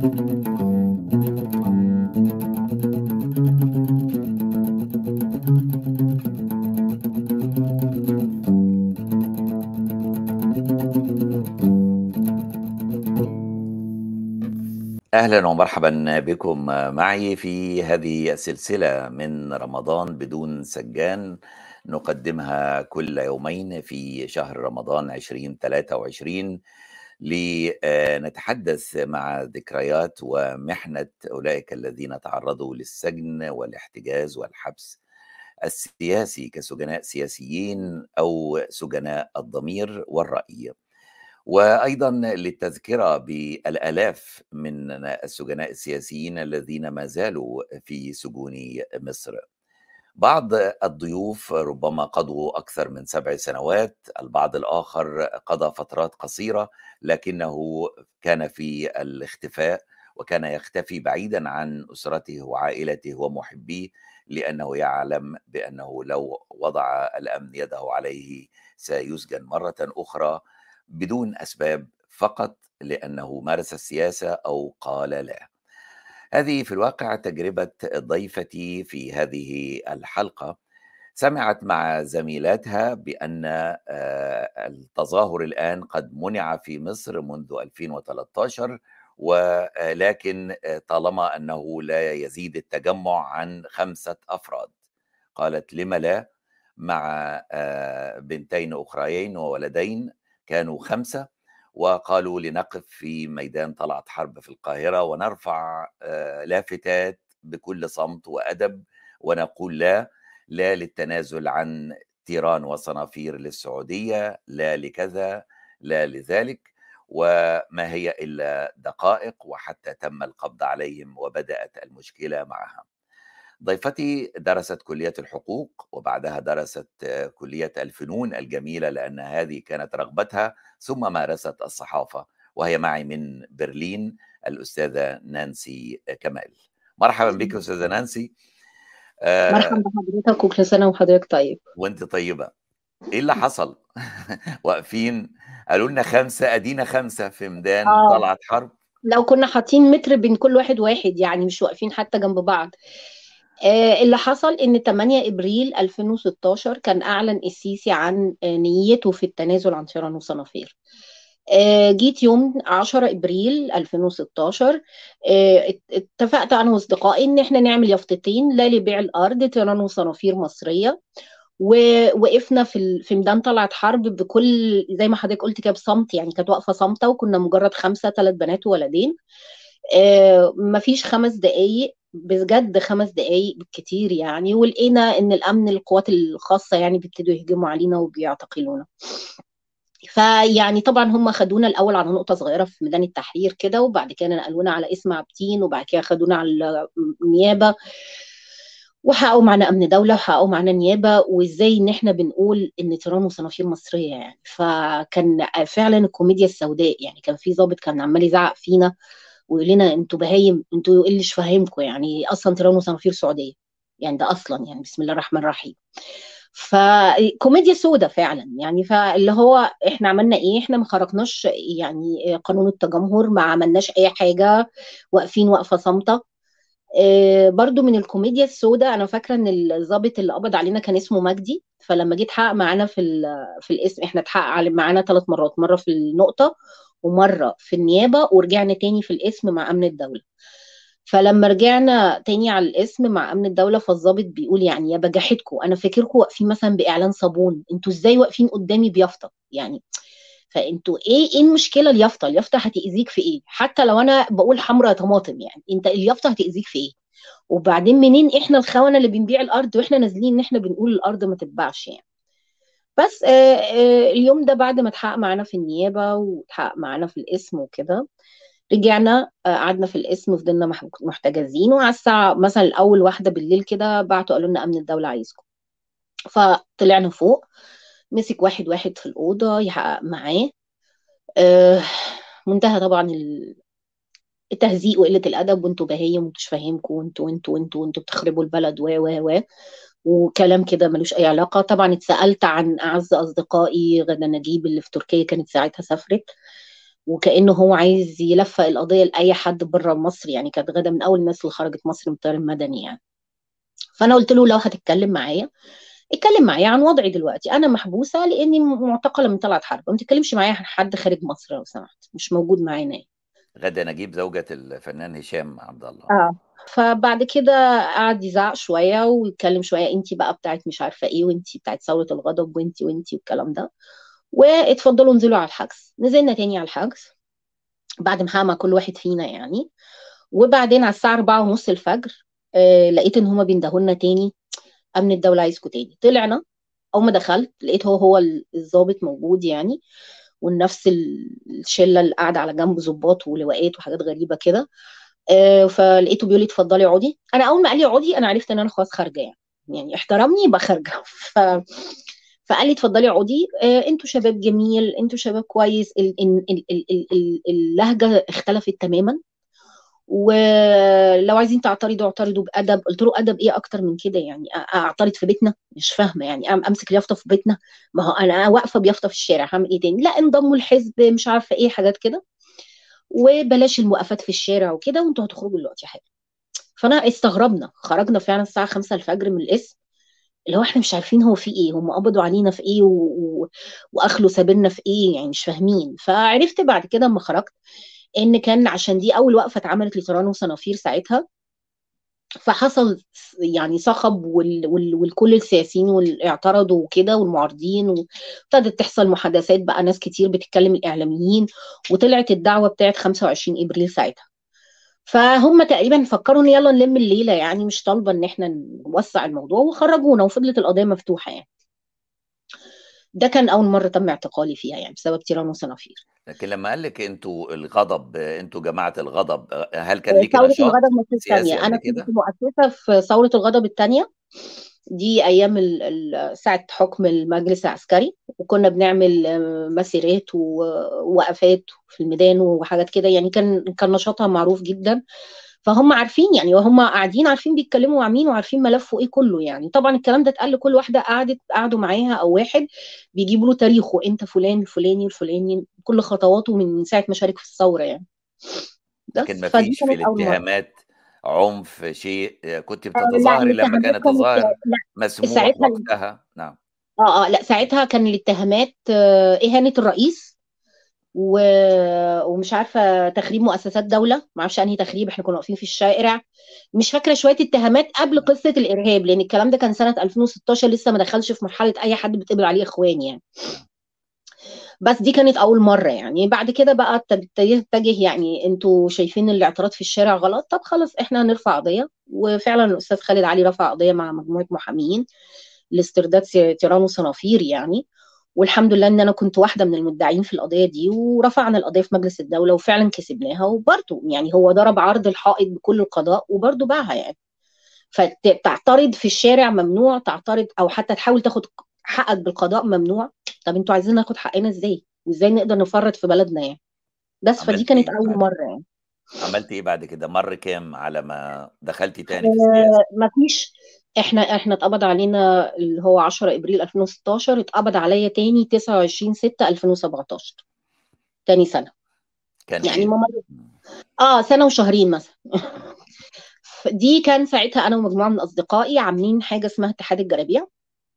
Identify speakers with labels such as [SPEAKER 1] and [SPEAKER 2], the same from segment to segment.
[SPEAKER 1] أهلا ومرحبا بكم معي في هذه السلسلة من رمضان بدون سجان نقدمها كل يومين في شهر رمضان 2023 لنتحدث مع ذكريات ومحنة أولئك الذين تعرضوا للسجن والاحتجاز والحبس السياسي كسجناء سياسيين أو سجناء الضمير والرأي وايضا للتذكره بالالاف من السجناء السياسيين الذين ما زالوا في سجون مصر. بعض الضيوف ربما قضوا اكثر من سبع سنوات، البعض الاخر قضى فترات قصيره لكنه كان في الاختفاء وكان يختفي بعيدا عن اسرته وعائلته ومحبيه لانه يعلم بانه لو وضع الامن يده عليه سيسجن مره اخرى بدون اسباب فقط لانه مارس السياسه او قال لا. هذه في الواقع تجربه ضيفتي في هذه الحلقه سمعت مع زميلاتها بان التظاهر الان قد منع في مصر منذ 2013 ولكن طالما انه لا يزيد التجمع عن خمسه افراد. قالت لم لا مع بنتين اخريين وولدين كانوا خمسة وقالوا لنقف في ميدان طلعت حرب في القاهرة ونرفع لافتات بكل صمت وأدب ونقول لا لا للتنازل عن تيران وصنافير للسعودية لا لكذا لا لذلك وما هي إلا دقائق وحتى تم القبض عليهم وبدأت المشكلة معها ضيفتي درست كلية الحقوق وبعدها درست كلية الفنون الجميلة لأن هذه كانت رغبتها ثم مارست الصحافة وهي معي من برلين الأستاذة نانسي كمال مرحبا بك أستاذة نانسي
[SPEAKER 2] مرحبا بحضرتك وكل سنة وحضرتك طيب
[SPEAKER 1] وانت طيبة ايه اللي حصل واقفين قالوا لنا خمسة ادينا خمسة في ميدان
[SPEAKER 2] آه.
[SPEAKER 1] طلعت حرب
[SPEAKER 2] لو كنا حاطين متر بين كل واحد واحد يعني مش واقفين حتى جنب بعض آه، اللي حصل ان 8 ابريل 2016 كان اعلن السيسي عن آه، نيته في التنازل عن تيران وصنافير آه، جيت يوم 10 ابريل 2016 آه، ات- اتفقت انا واصدقائي ان احنا نعمل يافطتين لا لبيع الارض تيران وصنافير مصريه ووقفنا في ال- في ميدان طلعت حرب بكل زي ما حضرتك قلت كده بصمت يعني كانت واقفه صامته وكنا مجرد خمسه ثلاث بنات وولدين آه، مفيش خمس دقايق بجد خمس دقايق بالكتير يعني ولقينا ان الامن القوات الخاصه يعني بيبتدوا يهجموا علينا وبيعتقلونا فيعني طبعا هم خدونا الاول على نقطه صغيره في ميدان التحرير كده وبعد كده نقلونا على اسم عابدين وبعد كده خدونا على النيابه وحققوا معانا امن دوله وحققوا معانا نيابه وازاي ان احنا بنقول ان تيران وصنافير مصريه يعني فكان فعلا الكوميديا السوداء يعني كان في ضابط كان عمال يزعق فينا ويقول لنا انتوا بهايم انتوا ايه اللي مش فاهمكم يعني اصلا تيران وصنافير سعوديه يعني ده اصلا يعني بسم الله الرحمن الرحيم فكوميديا سودة فعلا يعني فاللي هو احنا عملنا ايه احنا ما خرجناش يعني قانون التجمهر ما عملناش اي حاجه واقفين وقفه صامته آه، برضو من الكوميديا السوداء انا فاكره ان الضابط اللي قبض علينا كان اسمه مجدي فلما جيت حقق معانا في ال- في الاسم احنا اتحقق على- معانا ثلاث مرات مره في النقطه ومره في النيابه ورجعنا تاني في الاسم مع امن الدوله فلما رجعنا تاني على الاسم مع امن الدوله فالضابط بيقول يعني يا بجحتكم انا فاكركم واقفين مثلا باعلان صابون انتوا ازاي واقفين قدامي بيافطه يعني فانتوا ايه ايه المشكله اليافطه اليافطه هتاذيك في ايه حتى لو انا بقول حمرا طماطم يعني انت اليافطه هتاذيك في ايه وبعدين منين احنا الخونه اللي بنبيع الارض واحنا نازلين ان احنا بنقول الارض ما تتباعش يعني بس آه آه اليوم ده بعد ما اتحقق معانا في النيابه واتحقق معانا في الاسم وكده رجعنا آه، قعدنا في القسم فضلنا مح- محتجزين وعلى الساعة مثلا الأول واحدة بالليل كده بعتوا قالوا لنا أمن الدولة عايزكم فطلعنا فوق مسك واحد واحد في الأوضة يحقق معاه آه، منتهى طبعا ال- التهزيء وقلة الأدب وانتوا بهايم ومش فاهمكم وانتوا وانتوا وانتوا وانتوا بتخربوا البلد و و و وكلام كده ملوش أي علاقة طبعا اتسألت عن أعز أصدقائي غدا نجيب اللي في تركيا كانت ساعتها سافرت وكأنه هو عايز يلفق القضية لأي حد بره مصر يعني كانت غدا من أول الناس اللي خرجت مصر من الطيار المدني يعني فأنا قلت له لو هتتكلم معايا اتكلم معايا عن وضعي دلوقتي انا محبوسه لاني معتقله من طلعت حرب ما تتكلمش معايا عن حد خارج مصر لو سمحت مش موجود معانا
[SPEAKER 1] غدا نجيب زوجة الفنان هشام عبد الله
[SPEAKER 2] اه فبعد كده قعد يزعق شويه ويتكلم شويه انت بقى بتاعت مش عارفه ايه وانت بتاعت ثوره الغضب وانت وانت والكلام ده واتفضلوا انزلوا على الحجز نزلنا تاني على الحجز بعد ما مع كل واحد فينا يعني وبعدين على الساعه 4 ونص الفجر آه لقيت ان هما بيندهوا لنا تاني امن الدوله عايزكم تاني طلعنا اول ما دخلت لقيت هو هو الضابط موجود يعني ونفس الشله اللي قاعده على جنب ظباط ولواءات وحاجات غريبه كده آه فلقيته بيقول لي اتفضلي اقعدي انا اول ما قال لي اقعدي انا عرفت ان انا خلاص خارجه يعني يعني احترمني يبقى خارجه ف فقال لي اتفضلي اقعدي آه انتوا شباب جميل انتوا شباب كويس ال ال ال ال ال اللهجه اختلفت تماما ولو عايزين تعترضوا اعترضوا بادب قلت له ادب ايه اكتر من كده يعني اعترض في بيتنا مش فاهمه يعني امسك اليافطه في بيتنا ما هو انا واقفه بيافطه في الشارع هعمل ايه تاني لا انضموا الحزب مش عارفه ايه حاجات كده وبلاش الموقفات في الشارع وكده وانتوا هتخرجوا دلوقتي حاجه فانا استغربنا خرجنا فعلا الساعه 5 الفجر من القسم اللي هو احنا مش عارفين هو في ايه هم قبضوا علينا في ايه و... و... واخلوا سابلنا في ايه يعني مش فاهمين فعرفت بعد كده اما خرجت ان كان عشان دي اول وقفه اتعملت لتيران وصنافير ساعتها فحصل يعني صخب وال... وال... والكل السياسيين واعترضوا وكده والمعارضين وابتدت تحصل محادثات بقى ناس كتير بتتكلم الاعلاميين وطلعت الدعوه بتاعت 25 ابريل ساعتها فهم تقريبا فكروا ان يلا نلم الليله يعني مش طالبه ان احنا نوسع الموضوع وخرجونا وفضلت القضيه مفتوحه يعني ده كان اول مره تم اعتقالي فيها يعني بسبب تيران وصنافير
[SPEAKER 1] لكن لما قال لك انتوا الغضب انتوا جماعه الغضب هل كان ليك
[SPEAKER 2] ثوره
[SPEAKER 1] نشاط
[SPEAKER 2] الغضب مصر
[SPEAKER 1] سياسي
[SPEAKER 2] الثانيه انا
[SPEAKER 1] قبل
[SPEAKER 2] كنت
[SPEAKER 1] كده؟
[SPEAKER 2] مؤسسه في ثوره الغضب الثانيه دي ايام ال- ال- ساعه حكم المجلس العسكري وكنا بنعمل آه، مسيرات ووقفات في الميدان وحاجات كده يعني كان كان نشاطها معروف جدا فهم عارفين يعني وهم قاعدين عارفين بيتكلموا مع مين وعارفين ملفه ايه كله يعني طبعا الكلام ده اتقال لكل واحده قعدت قعدوا معاها او واحد بيجيبوا له تاريخه انت فلان الفلاني الفلاني كل خطواته من ساعه ما شارك في الثوره يعني
[SPEAKER 1] لكن
[SPEAKER 2] بس
[SPEAKER 1] ما
[SPEAKER 2] فدي
[SPEAKER 1] فيش في
[SPEAKER 2] كانت اول مره
[SPEAKER 1] الاتهامات عنف شيء كنت
[SPEAKER 2] آه لا
[SPEAKER 1] بتتظاهري لما
[SPEAKER 2] الاتهامات
[SPEAKER 1] كان
[SPEAKER 2] كانت
[SPEAKER 1] التظاهر
[SPEAKER 2] لا
[SPEAKER 1] مسموح
[SPEAKER 2] ساعتها
[SPEAKER 1] وقتها نعم
[SPEAKER 2] اه اه لا ساعتها كان الاتهامات آه، اهانه الرئيس و... ومش عارفه تخريب مؤسسات دوله ما اعرفش انهي تخريب احنا كنا واقفين في الشارع مش فاكره شويه اتهامات قبل قصه الارهاب لان الكلام ده كان سنه 2016 لسه ما دخلش في مرحله اي حد بتقبل عليه اخوان يعني بس دي كانت اول مره يعني بعد كده بقى ابتديت اتجه يعني انتوا شايفين الاعتراض في الشارع غلط طب خلاص احنا هنرفع قضيه وفعلا الاستاذ خالد علي رفع قضيه مع مجموعه محامين لاسترداد تيران وصنافير يعني والحمد لله ان انا كنت واحده من المدعين في القضيه دي ورفعنا القضيه في مجلس الدوله وفعلا كسبناها وبرده يعني هو ضرب عرض الحائط بكل القضاء وبرده باعها يعني فتعترض في الشارع ممنوع تعترض او حتى تحاول تاخد حقك بالقضاء ممنوع طب انتوا عايزين ناخد حقنا ازاي وازاي نقدر نفرط في بلدنا يعني بس فدي
[SPEAKER 1] عملت
[SPEAKER 2] كانت
[SPEAKER 1] ايه
[SPEAKER 2] اول
[SPEAKER 1] بعد
[SPEAKER 2] مره يعني
[SPEAKER 1] عملت ايه بعد كده مر كام على ما دخلتي تاني في السياسه
[SPEAKER 2] آه مفيش احنا احنا اتقبض علينا اللي هو 10 ابريل 2016 اتقبض عليا تاني 29 6 2017 تاني سنه
[SPEAKER 1] كان
[SPEAKER 2] يعني
[SPEAKER 1] ايه
[SPEAKER 2] ما مر- اه سنه وشهرين مثلا دي كان ساعتها انا ومجموعه من اصدقائي عاملين حاجه اسمها اتحاد الجرابيع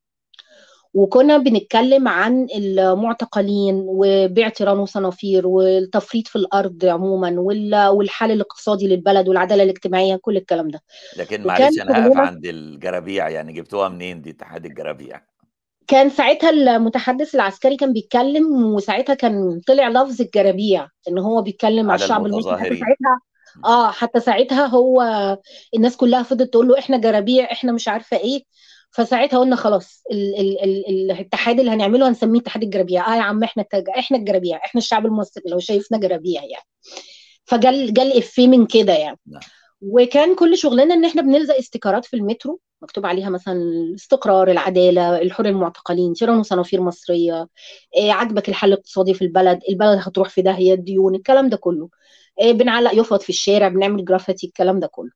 [SPEAKER 2] وكنا بنتكلم عن المعتقلين وبيع تيران وصنافير والتفريط في الارض عموما وال- والحال الاقتصادي للبلد والعداله الاجتماعيه كل الكلام ده
[SPEAKER 1] لكن
[SPEAKER 2] وكان
[SPEAKER 1] معلش انا هقف
[SPEAKER 2] شغلنا
[SPEAKER 1] عند الجرابيع يعني جبتوها منين دي اتحاد الجرابيع
[SPEAKER 2] كان ساعتها المتحدث العسكري كان بيتكلم وساعتها كان طلع لفظ الجرابيع ان هو بيتكلم مع
[SPEAKER 1] على
[SPEAKER 2] الشعب المصري حتى
[SPEAKER 1] المتظاهرين
[SPEAKER 2] ساعتها اه حتى ساعتها هو الناس كلها فضلت تقول له احنا جرابيع احنا مش عارفه ايه فساعتها قلنا خلاص ال ال ال الاتحاد اللي هنعمله هنسميه اتحاد الجرابيع اه يا عم احنا التج... احنا الجرابيع احنا الشعب المصري لو شايفنا جرابيع يعني فجال جال افيه من كده يعني
[SPEAKER 1] نعم
[SPEAKER 2] وكان كل شغلنا ان احنا بنلزق استيكرات في المترو مكتوب عليها مثلا الاستقرار العداله الحر المعتقلين تيران وصنافير مصريه إيه عجبك الحل الاقتصادي في البلد البلد هتروح في داهيه الديون الكلام ده كله إيه بنعلق يفط في الشارع بنعمل جرافيتي الكلام ده كله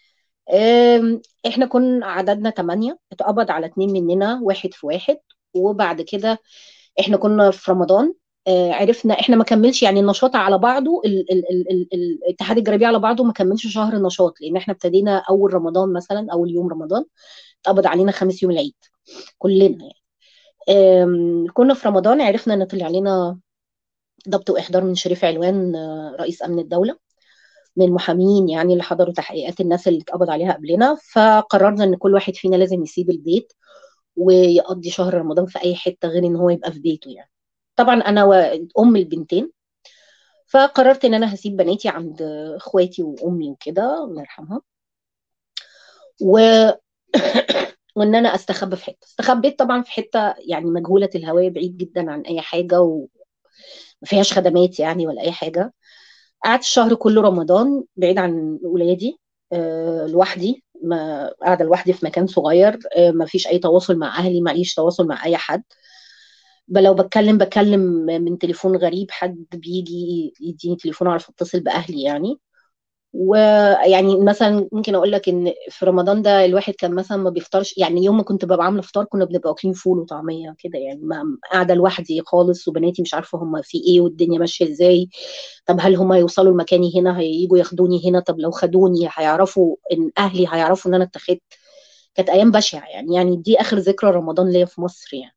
[SPEAKER 2] إيه احنا كنا عددنا ثمانية اتقبض على اتنين مننا واحد في واحد وبعد كده احنا كنا في رمضان آه، عرفنا احنا ما كملش يعني النشاط على بعضه ال ال ال ال الاتحاد الجرابيع على بعضه ما كملش شهر نشاط لان احنا ابتدينا اول رمضان مثلا اول يوم رمضان اتقبض علينا خامس يوم العيد كلنا يعني آم، كنا في رمضان عرفنا ان طلع علينا ضبط واحضار من شريف علوان آه، رئيس امن الدوله من المحامين يعني اللي حضروا تحقيقات الناس اللي اتقبض عليها قبلنا فقررنا ان كل واحد فينا لازم يسيب البيت ويقضي شهر رمضان في اي حته غير ان هو يبقى في بيته يعني طبعا انا وام البنتين فقررت ان انا هسيب بناتي عند اخواتي وامي وكده الله يرحمها و وان انا استخبى في حته استخبيت طبعا في حته يعني مجهوله الهويه بعيد جدا عن اي حاجه وما فيهاش خدمات يعني ولا اي حاجه قعدت الشهر كله رمضان بعيد عن ولادي آه، لوحدي ما قاعده لوحدي في مكان صغير آه، ما فيش اي تواصل مع اهلي معيش تواصل مع اي حد ب- لو بتكلم بتكلم من تليفون غريب حد بيجي يديني تليفون اعرف اتصل باهلي يعني ويعني مثلا ممكن اقول لك ان في رمضان ده الواحد كان مثلا ما بيفطرش يعني يوم ما كنت ببقى عامله فطار كنا بنبقى واكلين فول وطعميه كده يعني ما قاعده لوحدي خالص وبناتي مش عارفه هم في ايه والدنيا ماشيه ازاي طب هل هم يوصلوا لمكاني هنا هييجوا ياخدوني هنا طب لو خدوني هيعرفوا ان اهلي هيعرفوا ان انا اتخذت كانت ايام بشعه يعني يعني دي اخر ذكرى رمضان ليا في مصر يعني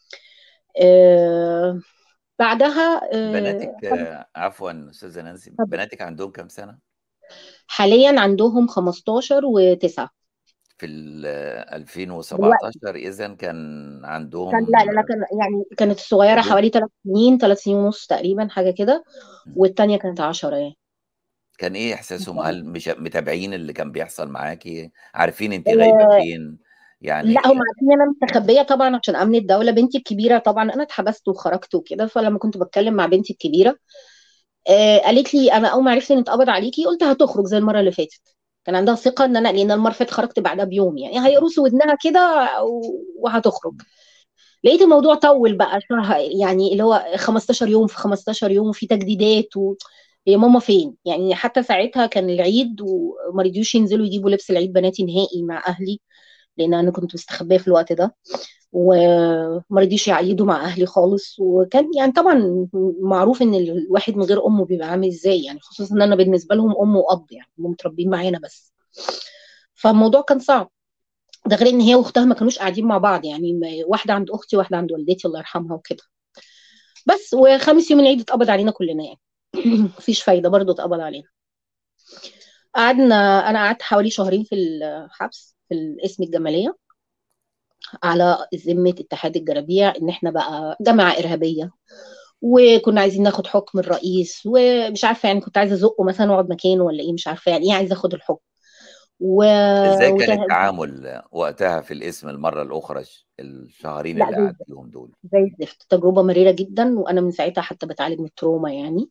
[SPEAKER 2] آه بعدها آه
[SPEAKER 1] بناتك آه، عفوا استاذه نانسي بناتك عندهم كام سنه
[SPEAKER 2] حاليا عندهم 15 و9
[SPEAKER 1] في ال
[SPEAKER 2] دلوقتي
[SPEAKER 1] 2017 اذا كان
[SPEAKER 2] كان لا
[SPEAKER 1] عندهم
[SPEAKER 2] لا لا كان يعني كانت الصغيره
[SPEAKER 1] حدود
[SPEAKER 2] حوالي 3 سنين 3 سنين ونص تقريبا حاجه كده
[SPEAKER 1] م.
[SPEAKER 2] والتانيه كانت 10 يعني
[SPEAKER 1] كان ايه
[SPEAKER 2] ما
[SPEAKER 1] احساسهم
[SPEAKER 2] شاء الله
[SPEAKER 1] هل مش متابعين اللي كان بيحصل معاكي عارفين انت غايبه
[SPEAKER 2] آه
[SPEAKER 1] فين يعني
[SPEAKER 2] لا هم عارفين ان انا مستخبيه طبعا عشان امن الدوله بنتي الكبيره طبعا انا اتحبست وخرجت وكده فلما كنت بتكلم مع بنتي الكبيره آه قالت لي انا اول ما عرفت ان اتقبض عليكي قلت هتخرج زي المره اللي فاتت كان عندها ثقه ان انا لان المره اللي فاتت خرجت بعدها بيوم يعني هيقرصوا ودنها كده و- وهتخرج لقيت الموضوع طول بقى شهر يعني اللي هو 15 يوم في 15 يوم وفي تجديدات و... هي ماما فين يعني حتى ساعتها كان العيد وما رضيوش ينزلوا يجيبوا لبس العيد بناتي نهائي مع اهلي لان انا كنت مستخبيه في الوقت ده وما رضيش يعيدوا مع اهلي خالص وكان يعني طبعا معروف ان الواحد من غير امه بيبقى عامل ازاي يعني خصوصا ان انا بالنسبه لهم ام واب يعني هم متربيين معانا بس فالموضوع كان صعب ده غير ان هي واختها ما كانوش قاعدين مع بعض يعني ما- واحده عند اختي واحده عند والدتي الله يرحمها وكده بس وخامس يوم العيد اتقبض علينا كلنا يعني مفيش فايده برضه اتقبض علينا قعدنا انا قعدت حوالي شهرين في الحبس في القسم الجماليه على ذمه اتحاد الجرابيع ان احنا بقى جماعه ارهابيه وكنا عايزين ناخد حكم الرئيس ومش عارفه يعني كنت عايزه ازقه مثلا واقعد مكانه ولا ايه مش عارفه يعني ايه عايزه اخد الحكم و...
[SPEAKER 1] ازاي كان
[SPEAKER 2] وته...
[SPEAKER 1] التعامل وقتها في الاسم المره الاخرى الشهرين
[SPEAKER 2] لا
[SPEAKER 1] اللي
[SPEAKER 2] زي
[SPEAKER 1] قعدتيهم دول
[SPEAKER 2] زي الزفت تجربه مريره جدا وانا من ساعتها حتى بتعالج من التروما يعني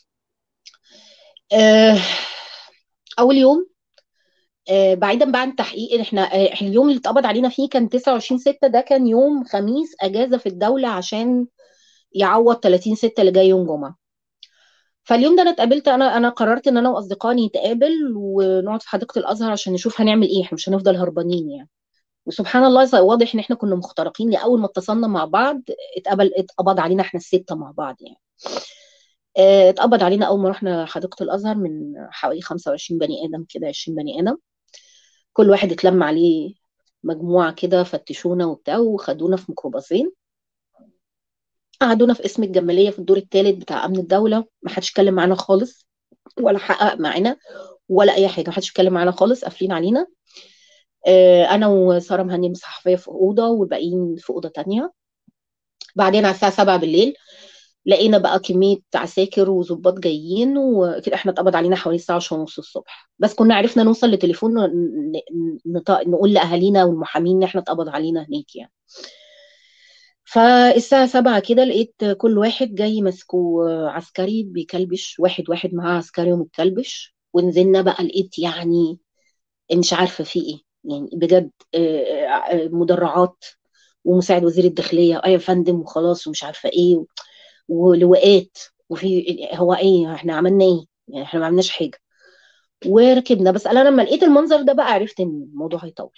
[SPEAKER 2] آه، اول يوم آه، بعيدا بقى عن التحقيق احنا آه، احنا اليوم اللي اتقبض علينا فيه كان 29 6 ده كان يوم خميس اجازه في الدوله عشان يعوض 30 6 اللي جاي يوم جمعه فاليوم ده انا اتقابلت انا انا قررت ان انا واصدقائي نتقابل ونقعد في حديقه الازهر عشان نشوف هنعمل ايه احنا مش هنفضل هربانين يعني وسبحان الله ز- واضح ان احنا كنا مخترقين لاول ما اتصلنا مع بعض اتقبل اتقبض علينا احنا السته مع بعض يعني آه، اتقبض علينا اول ما رحنا حديقه الازهر من حوالي 25 بني ادم كده 20 بني ادم كل واحد اتلم عليه مجموعه كده فتشونا وبتاع وخدونا في ميكروباصين قعدونا في اسم الجماليه في الدور الثالث بتاع امن الدوله ما حدش اتكلم معانا خالص ولا حقق معانا ولا اي حاجه ما حدش اتكلم معانا خالص قافلين علينا آه، انا وساره مهني صحفيه في اوضه والباقيين في اوضه تانية بعدين على الساعه 7 بالليل لقينا بقى كميه عساكر وظباط جايين وكده احنا اتقبض علينا حوالي الساعه 10 ونص الصبح بس كنا عرفنا نوصل لتليفون ن- ن- نط- نقول لاهالينا والمحامين ان احنا اتقبض علينا هناك يعني فالساعة سبعة كده لقيت كل واحد جاي ماسكه عسكري بيكلبش واحد واحد معاه عسكري ومتكلبش ونزلنا بقى لقيت يعني مش عارفة في ايه يعني بجد آه، آه، مدرعات ومساعد وزير الداخلية اه يا فندم وخلاص ومش عارفة ايه ولواءات وفي هو ايه احنا عملنا ايه يعني احنا ما عملناش حاجة وركبنا بس انا لما لقيت المنظر ده بقى عرفت ان الموضوع هيطول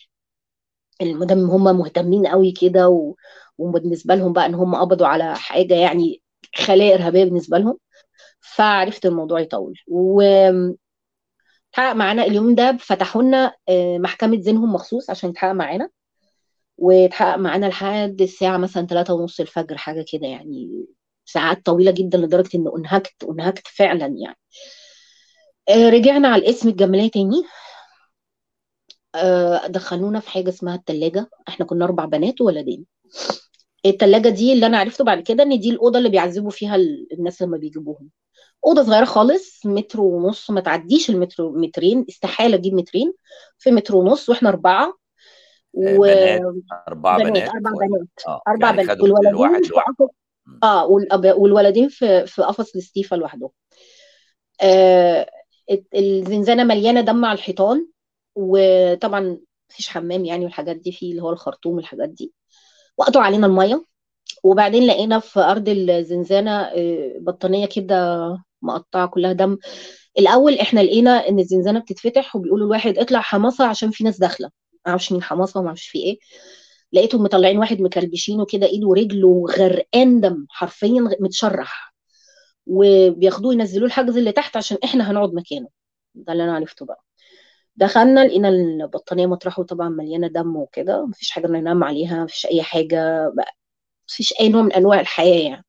[SPEAKER 2] المدام هم مهتمين قوي كده و... وبالنسبه لهم بقى ان هم قبضوا على حاجه يعني خلايا ارهابيه بالنسبه لهم فعرفت الموضوع يطول و اتحقق معانا اليوم ده فتحوا لنا آه، محكمه زينهم مخصوص عشان يتحقق معانا واتحقق معانا لحد الساعه مثلا 3 ونص الفجر حاجه كده يعني ساعات طويله جدا لدرجه ان انهكت انهكت فعلا يعني آه، رجعنا على الاسم الجمالية تاني آه، دخلونا في حاجة اسمها التلاجة احنا كنا أربع بنات وولدين التلاجة دي اللي أنا عرفته بعد كده إن دي الأوضة اللي بيعذبوا فيها ال- الناس لما بيجيبوهم أوضة صغيرة خالص متر ونص ما تعديش المتر مترين استحالة أجيب مترين في متر ونص وإحنا أربعة
[SPEAKER 1] آه،
[SPEAKER 2] وبنات
[SPEAKER 1] بنات أربع بنات
[SPEAKER 2] أربع
[SPEAKER 1] و...
[SPEAKER 2] بنات
[SPEAKER 1] اه
[SPEAKER 2] أربع
[SPEAKER 1] يعني
[SPEAKER 2] بنات
[SPEAKER 1] خدوا كل
[SPEAKER 2] والولدين
[SPEAKER 1] واحد
[SPEAKER 2] في
[SPEAKER 1] لوحده
[SPEAKER 2] قفص
[SPEAKER 1] مم.
[SPEAKER 2] اه والأب- والولدين في في قفص الاستيفا لوحدهم آه الت- الزنزانة مليانة دم على الحيطان وطبعا مفيش حمام يعني والحاجات دي فيه اللي هو الخرطوم والحاجات دي وقطعوا علينا المية وبعدين لقينا في أرض الزنزانة آه، بطانية كده مقطعة كلها دم الأول إحنا لقينا إن الزنزانة بتتفتح وبيقولوا الواحد اطلع حماصة عشان في ناس داخلة معرفش مين حماصة ومعرفش في إيه لقيتهم مطلعين واحد مكلبشينه كده إيده ورجله غرقان دم حرفيا غ- متشرح وبياخدوه ينزلوه الحجز اللي تحت عشان إحنا هنقعد مكانه ده اللي أنا عرفته بقى دخلنا لقينا البطانية مطرحه طبعا مليانة دم وكده مفيش حاجة ننام عليها مفيش أي حاجة بقى مفيش أي نوع من أنواع الحياة يعني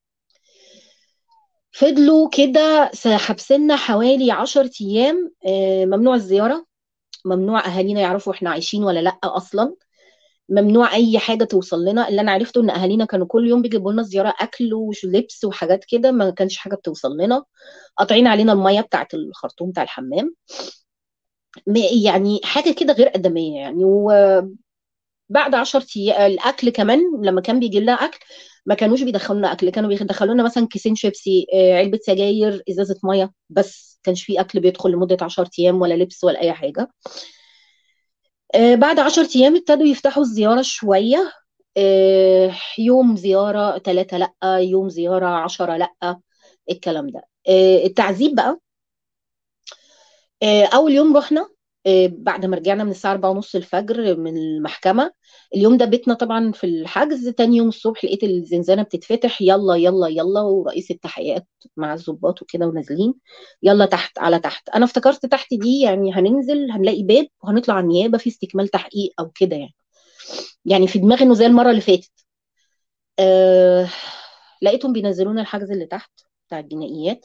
[SPEAKER 2] فضلوا كده س- حبسنا حوالي عشر أيام آه، ممنوع الزيارة ممنوع أهالينا يعرفوا إحنا عايشين ولا لأ أصلا ممنوع أي حاجة توصل لنا اللي أنا عرفته إن أهالينا كانوا كل يوم بيجيبوا لنا زيارة أكل ولبس وحاجات كده ما كانش حاجة بتوصل لنا قاطعين علينا المية بتاعت الخرطوم بتاع الحمام م- يعني حاجة كده غير آدمية يعني وبعد 10 أيام الأكل كمان لما كان بيجي لنا أكل ما كانوش بيدخلونا أكل كانوا بيدخلوا لنا مثلا كيسين شيبسي آه، علبة سجاير إزازة مية بس كانش في أكل بيدخل لمدة 10 أيام ولا لبس ولا أي حاجة آه، بعد 10 أيام ابتدوا يفتحوا الزيارة شوية آه، يوم زيارة ثلاثة لأ يوم زيارة عشرة لأ الكلام ده آه، التعذيب بقى آه، اول يوم رحنا آه، بعد ما رجعنا من الساعه 4 ونص الفجر من المحكمه اليوم ده بيتنا طبعا في الحجز تاني يوم الصبح لقيت الزنزانه بتتفتح يلا يلا يلا ورئيس التحقيقات مع الضباط وكده ونازلين يلا تحت على تحت انا افتكرت تحت دي يعني هننزل هنلاقي باب وهنطلع على النيابه في استكمال تحقيق او كده يعني يعني في دماغي انه زي المره اللي فاتت أه لقيتهم بينزلونا الحجز اللي تحت بتاع الجنائيات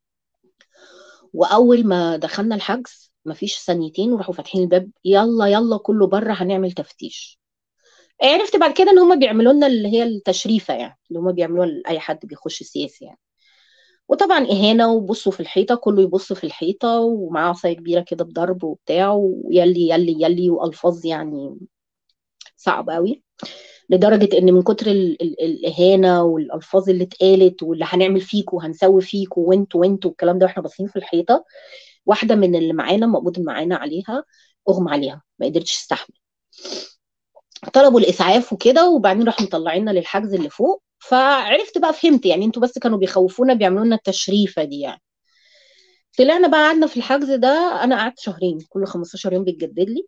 [SPEAKER 2] واول ما دخلنا الحجز مفيش ثانيتين وراحوا فاتحين الباب يلا يلا كله بره هنعمل تفتيش عرفت بعد كده ان هم بيعملوا لنا اللي هي التشريفه يعني اللي هم بيعملوها لاي حد بيخش سياسي يعني وطبعا اهانه وبصوا في الحيطه كله يبص في الحيطه ومعاه عصايه كبيره كده بضرب وبتاع ويلي يلي يلي والفاظ يعني صعب قوي لدرجه ان من كتر ال ال الاهانه والالفاظ اللي اتقالت واللي هنعمل فيكوا وهنسوي فيكوا وانتوا وانتوا والكلام ده واحنا باصين في الحيطه واحده من اللي معانا مقبوض معانا عليها اغمى عليها ما قدرتش تستحمل طلبوا الاسعاف وكده وبعدين راحوا مطلعينا للحجز اللي فوق فعرفت بقى فهمت يعني انتوا بس كانوا بيخوفونا بيعملوا لنا التشريفه دي يعني طلعنا بقى قعدنا في الحجز ده انا قعدت شهرين كل 15 يوم بيتجدد لي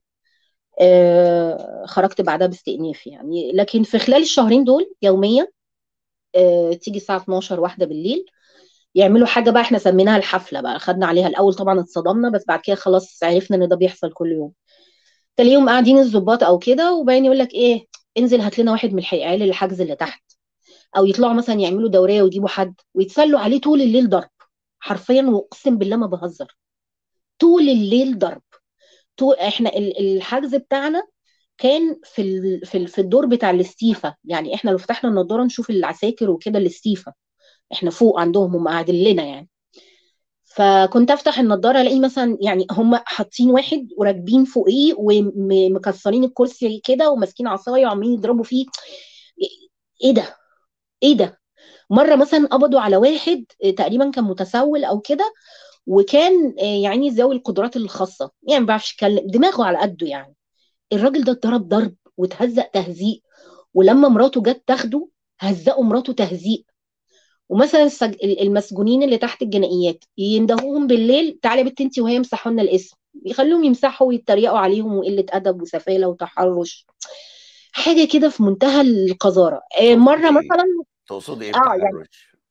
[SPEAKER 2] آه خرجت بعدها باستئناف يعني لكن في خلال الشهرين دول يوميا آه تيجي الساعه 12 واحده بالليل يعملوا حاجه بقى احنا سميناها الحفله بقى خدنا عليها الاول طبعا اتصدمنا بس بعد كده خلاص عرفنا ان ده بيحصل كل يوم تلاقيهم قاعدين الظباط او كده وبعدين يقول لك ايه انزل هات لنا واحد من العيال الحجز اللي تحت او يطلعوا مثلا يعملوا دوريه ويجيبوا حد ويتسلوا عليه طول الليل ضرب حرفيا واقسم بالله ما بهزر طول الليل ضرب طول احنا ال- الحجز بتاعنا كان في ال... في ال... في الدور بتاع الاستيفا يعني احنا لو فتحنا النضاره نشوف العساكر وكده الاستيفا احنا فوق عندهم هم قاعدين لنا يعني فكنت افتح النضاره الاقي مثلا يعني هم حاطين واحد وراكبين فوقيه ومكسرين الكرسي كده وماسكين عصايه وعمالين يضربوا فيه ايه ده ايه ده مره مثلا قبضوا على واحد تقريبا كان متسول او كده وكان يعني ذوي القدرات الخاصه يعني ما بيعرفش يتكلم دماغه على قده يعني الراجل ده اتضرب ضرب وتهزق تهزيق ولما مراته جت تاخده هزقوا مراته تهزيق ومثلا السج... المسجونين اللي تحت الجنائيات يندهوهم بالليل تعالي يا بنت انت وهي امسحوا لنا الاسم يخلوهم يمسحوا ويتريقوا عليهم وقله ادب وسفاله وتحرش حاجه كده في منتهى القذاره آه، مره
[SPEAKER 1] تقصدي ايه
[SPEAKER 2] مثلا
[SPEAKER 1] تقصدي ايه
[SPEAKER 2] اه يعني
[SPEAKER 1] بتحرش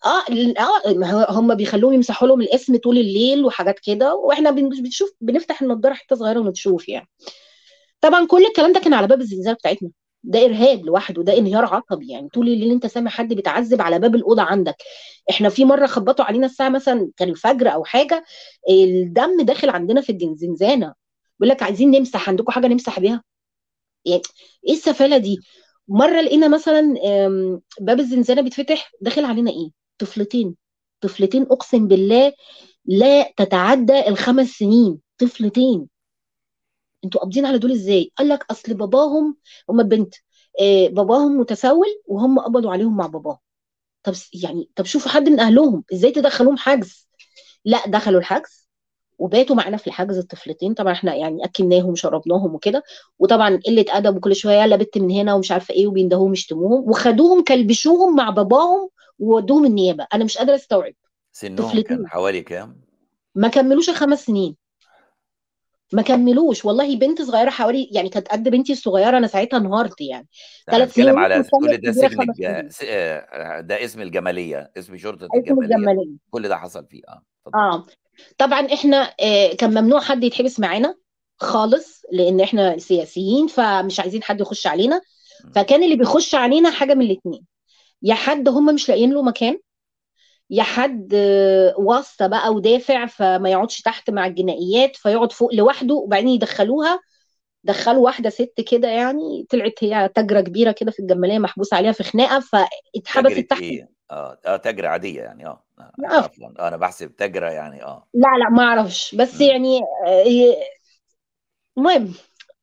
[SPEAKER 2] اه ال- اه ما هو- هم بيخلوهم يمسحوا لهم الاسم طول الليل وحاجات كده واحنا بن- بنشوف بنفتح النضاره حته صغيره ونشوف يعني طبعا كل الكلام ده كان على باب الزنزانه بتاعتنا ده ارهاب لوحده ده انهيار عصبي يعني طول الليل انت سامع حد بيتعذب على باب الاوضه عندك احنا في مره خبطوا علينا الساعه مثلا كان الفجر او حاجه الدم داخل عندنا في الزنزانه بيقول لك عايزين نمسح عندكم حاجه نمسح بيها يعني ايه السفاله دي مره لقينا مثلا آم، باب الزنزانه بيتفتح داخل علينا ايه طفلتين طفلتين اقسم بالله لا تتعدى الخمس سنين طفلتين انتوا قابضين على دول ازاي قال لك اصل باباهم هم بنت آه باباهم متسول وهم قبضوا عليهم مع باباهم طب س- يعني طب شوفوا حد من اهلهم ازاي تدخلوهم حجز لا دخلوا الحجز وباتوا معانا في الحجز الطفلتين طبعا احنا يعني اكلناهم وشربناهم وكده وطبعا قله ادب وكل شويه يلا بت من هنا ومش عارفه ايه وبيندهوهم يشتموهم وخدوهم كلبشوهم مع باباهم وودوهم النيابه انا مش قادره استوعب
[SPEAKER 1] سنهم
[SPEAKER 2] طفلتين
[SPEAKER 1] كان حوالي كام؟
[SPEAKER 2] ما كملوش الخمس سنين ما كملوش والله بنت صغيره حوالي يعني كانت قد بنتي الصغيره انا ساعتها انهارت يعني
[SPEAKER 1] انا
[SPEAKER 2] ثلاث سنين
[SPEAKER 1] بتكلم
[SPEAKER 2] ونص
[SPEAKER 1] على
[SPEAKER 2] والثانيه
[SPEAKER 1] كل ده
[SPEAKER 2] الكبيره
[SPEAKER 1] سجن
[SPEAKER 2] خمس
[SPEAKER 1] الج...
[SPEAKER 2] سنين
[SPEAKER 1] س- آه، ده اسم الجمالية اسم شرطة
[SPEAKER 2] اسم
[SPEAKER 1] الجمالية
[SPEAKER 2] الجماليه
[SPEAKER 1] كل ده حصل فيه اه اتفضل
[SPEAKER 2] اه طبعا احنا آه كان ممنوع حد يتحبس معانا خالص لان احنا سياسيين فمش عايزين حد يخش علينا
[SPEAKER 1] م.
[SPEAKER 2] فكان اللي بيخش علينا حاجه من الاثنين يا حد هم مش لاقيين له مكان يا حد آه، واسطه بقى ودافع فما يقعدش تحت مع الجنائيات فيقعد فوق لوحده وبعدين يدخلوها دخلوا واحده ست كده يعني طلعت هي تاجره كبيره كده في الجماليه محبوس عليها في خناقه فاتحبست
[SPEAKER 1] تاجرة
[SPEAKER 2] تحت
[SPEAKER 1] ايه؟ اه اه تاجرة عادية يعني اه آه،
[SPEAKER 2] لا
[SPEAKER 1] عفوا آه، انا بحسب تاجرة يعني اه
[SPEAKER 2] لا لا ما اعرفش بس
[SPEAKER 1] م.
[SPEAKER 2] يعني آه، المهم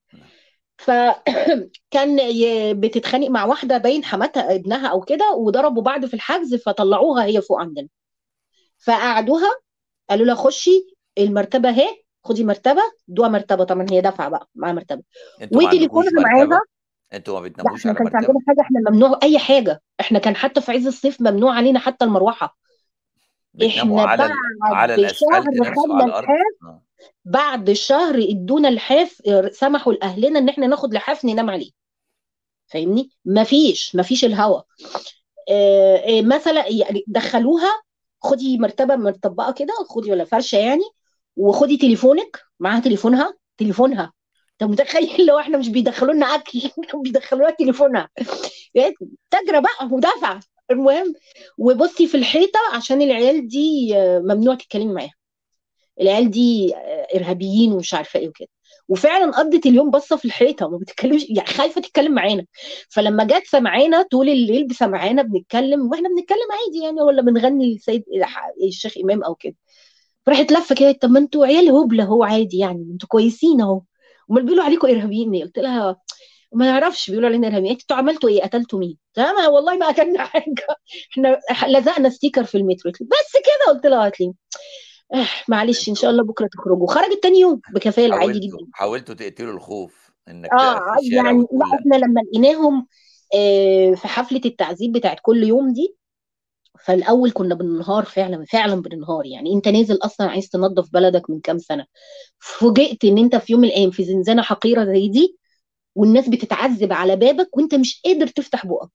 [SPEAKER 2] فكان ي- بتتخانق مع واحده باين حماتها ابنها او كده وضربوا بعض في الحجز فطلعوها هي فوق عندنا فقعدوها قالوا لها خشي المرتبه اهي خدي مرتبه ادوها مرتبه طبعا هي دافعه بقى معاها مرتبه
[SPEAKER 1] انتوا ما عندكوش
[SPEAKER 2] وتليفونها معاها
[SPEAKER 1] مرتبة؟ انتوا ما
[SPEAKER 2] لا
[SPEAKER 1] بتناموش
[SPEAKER 2] احنا
[SPEAKER 1] على
[SPEAKER 2] ما كانش
[SPEAKER 1] مرتبة؟
[SPEAKER 2] عندنا حاجه احنا ممنوع اي حاجه احنا كان حتى في عز الصيف ممنوع علينا حتى المروحه
[SPEAKER 1] بتناموا
[SPEAKER 2] احنا
[SPEAKER 1] على ال... على
[SPEAKER 2] بعد
[SPEAKER 1] الاسفلت
[SPEAKER 2] شهر
[SPEAKER 1] نفسه
[SPEAKER 2] خدنا
[SPEAKER 1] على الارض؟
[SPEAKER 2] الحاف
[SPEAKER 1] اه
[SPEAKER 2] بعد شهر ادونا الحاف اه، سمحوا لاهلنا ان احنا ناخد لحاف ننام عليه فاهمني مفيش مفيش الهوا اه، اه، مثلا يعني دخلوها خدي مرتبه مطبقه كده خدي ولا فرشه يعني وخدي تليفونك معاها تليفونها تليفونها انت متخيل لو احنا مش بيدخلوا لنا اكل بيدخلوها تليفونها يعني تاجره بقى ودافعه المهم وبصي في الحيطه عشان العيال دي اه، ممنوع تتكلمي معاها العيال دي اه، ارهابيين ومش عارفه ايه وكده وفعلا قضت اليوم باصه في الحيطه ما بتتكلمش يعني خايفه تتكلم معانا فلما جت سمعانا طول الليل بسمعانا بنتكلم واحنا بنتكلم عادي يعني ولا بنغني السيد الشيخ امام او كده راحت لفه كده طب ما انتوا عيال هبله هو عادي يعني انتوا كويسين اهو امال بيقولوا عليكم ارهابيين ليه؟ قلت لها ما نعرفش بيقولوا علينا ارهابيين انتوا عملتوا ايه قتلتوا مين؟ قلت لها ما والله ما قتلنا حاجه احنا لزقنا ستيكر في المترو قلت لها بس كده قلت لها هات لي آه معلش ان شاء
[SPEAKER 1] انتوا
[SPEAKER 2] الله بكره تخرجوا خرجت تاني يوم بكفاله عادي
[SPEAKER 1] حاولتوا
[SPEAKER 2] جدا
[SPEAKER 1] حاولتوا تقتلوا الخوف انك
[SPEAKER 2] اه
[SPEAKER 1] تقف في الشارع
[SPEAKER 2] يعني لا
[SPEAKER 1] وتقول لا
[SPEAKER 2] احنا لما لقيناهم آه في حفله التعذيب بتاعت كل يوم دي فالاول كنا بننهار فعلا فعلا بننهار يعني انت نازل اصلا عايز تنظف بلدك من كام سنه فوجئت ان انت في يوم من الايام في زنزانه حقيره زي دي والناس بتتعذب على بابك وانت مش قادر تفتح بقك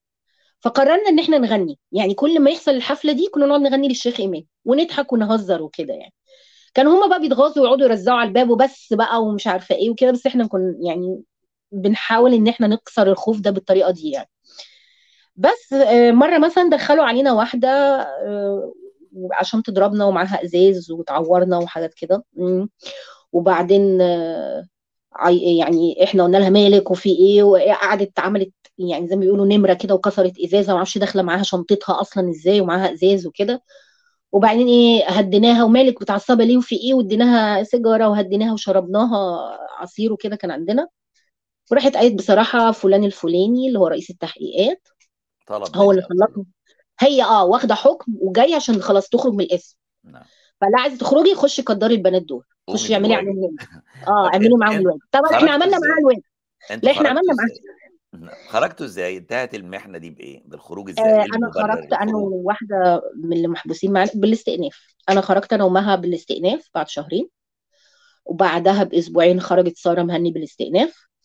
[SPEAKER 2] فقررنا ان احنا نغني يعني كل ما يحصل الحفله دي كنا نقعد نغني للشيخ امام ونضحك ونهزر وكده يعني كانوا هما بقى بيتغاظوا ويقعدوا يرزعوا على الباب وبس بقى ومش عارفه ايه وكده بس احنا كنا يعني بنحاول ان احنا نكسر الخوف ده بالطريقه دي يعني بس آه، مره مثلا دخلوا علينا واحده آه، عشان تضربنا ومعاها ازاز وتعورنا وحاجات كده مم. وبعدين آه، عي- يعني احنا قلنا لها مالك وفي ايه وقعدت عملت يعني زي ما بيقولوا نمره كده وكسرت ازازه ما اعرفش داخله معاها شنطتها اصلا ازاي ومعاها ازاز وكده وبعدين ايه هديناها ومالك متعصبه ليه وفي ايه واديناها سيجاره وهديناها وشربناها عصير وكده كان عندنا وراحت قالت بصراحه فلان الفلاني اللي هو رئيس التحقيقات
[SPEAKER 1] طلب
[SPEAKER 2] هو اللي
[SPEAKER 1] منك أو كده
[SPEAKER 2] خلصنا هي اه واخده حكم وجايه عشان خلاص تخرج من القسم
[SPEAKER 1] نعم
[SPEAKER 2] فلا عايزه تخرجي خشي قدري البنات دول
[SPEAKER 1] قومي
[SPEAKER 2] خشي اعملي
[SPEAKER 1] بالواجب
[SPEAKER 2] عليهم اه
[SPEAKER 1] طب
[SPEAKER 2] اعملي
[SPEAKER 1] انت
[SPEAKER 2] معاهم
[SPEAKER 1] انت
[SPEAKER 2] الواجب طبعا احنا
[SPEAKER 1] خرجتوا
[SPEAKER 2] عملنا معاها
[SPEAKER 1] ازاي؟
[SPEAKER 2] الواجب
[SPEAKER 1] انتوا
[SPEAKER 2] لا احنا
[SPEAKER 1] خرجتوا
[SPEAKER 2] عملنا معاها
[SPEAKER 1] ازاي؟ نعم. خرجتوا ازاي؟ انتهت المحنة دي بإيه؟ بالخروج ازاي؟
[SPEAKER 2] آه
[SPEAKER 1] ايه
[SPEAKER 2] انا
[SPEAKER 1] المبرر
[SPEAKER 2] خرجت انا
[SPEAKER 1] للخروج؟
[SPEAKER 2] وواحده من اللي محبوسين معانا بالاستئناف انا خرجت انا ومها بالاستئناف بعد شهرين وبعدها باسبوعين خرجت ساره مهني بالاستئناف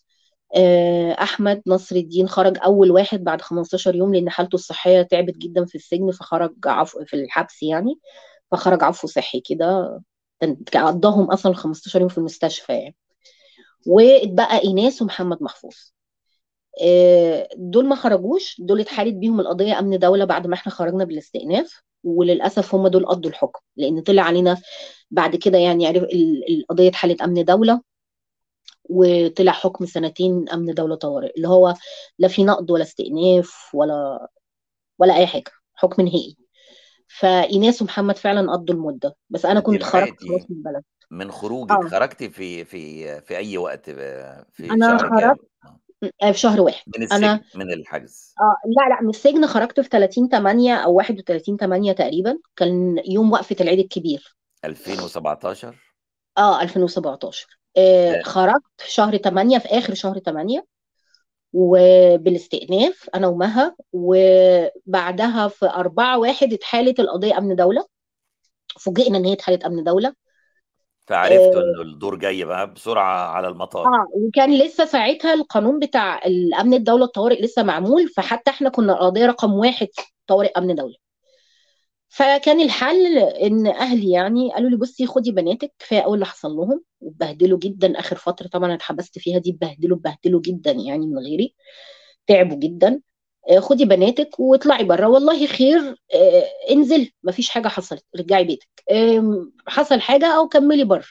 [SPEAKER 2] آه، احمد نصر الدين خرج اول واحد بعد 15 يوم لان حالته الصحيه تعبت جدا في السجن فخرج عفو في الحبس يعني فخرج عفو صحي كده كان- قضاهم اصلا 15 يوم في المستشفى يعني واتبقى ايناس ومحمد محفوظ آه، دول ما خرجوش دول اتحالت بيهم القضيه امن دوله بعد ما احنا خرجنا بالاستئناف وللاسف هم دول قضوا الحكم لان طلع علينا بعد كده يعني عرف ال- القضيه اتحالت امن دوله وطلع حكم سنتين امن دوله طوارئ اللي هو لا في نقض ولا استئناف ولا ولا اي حاجه حكم نهائي فايناس ومحمد فعلا قضوا المده بس انا
[SPEAKER 1] انت
[SPEAKER 2] كنت خرجت
[SPEAKER 1] لحقتي
[SPEAKER 2] خلاص من البلد
[SPEAKER 1] من خروجك
[SPEAKER 2] اه
[SPEAKER 1] خرجتي في في في اي وقت ب- في
[SPEAKER 2] انا
[SPEAKER 1] شهر
[SPEAKER 2] خرجت
[SPEAKER 1] كام آه.
[SPEAKER 2] آه، في شهر واحد
[SPEAKER 1] من
[SPEAKER 2] انا
[SPEAKER 1] السجن من الحجز
[SPEAKER 2] اه لا لا من السجن خرجت في 30 8 او 31 8 تقريبا كان يوم وقفة العيد الكبير
[SPEAKER 1] 2017
[SPEAKER 2] اه 2017 آه
[SPEAKER 1] آه،
[SPEAKER 2] خرجت في شهر 8 في اخر شهر 8 وبالاستئناف انا ومها وبعدها في 4 واحد اتحالت القضية امن دولة فوجئنا ان هي اتحالت امن دولة
[SPEAKER 1] فعرفتوا
[SPEAKER 2] اه
[SPEAKER 1] انه الدور جاي بقى بسرعة على المطار
[SPEAKER 2] آه، وكان لسه ساعتها القانون بتاع الامن الدولة الطوارئ لسه معمول فحتى احنا كنا القضية رقم واحد طوارئ امن دولة فكان الحل ان اهلي يعني قالوا لي بصي خدي بناتك كفايه قوي اللي حصل لهم واتبهدلوا جدا اخر فتره طبعا انا اتحبست فيها دي اتبهدلوا اتبهدلوا جدا يعني من غيري تعبوا جدا آه، خدي بناتك واطلعي بره والله خير آه، انزل مفيش حاجه حصلت رجعي بيتك آم، حصل حاجه او كملي بره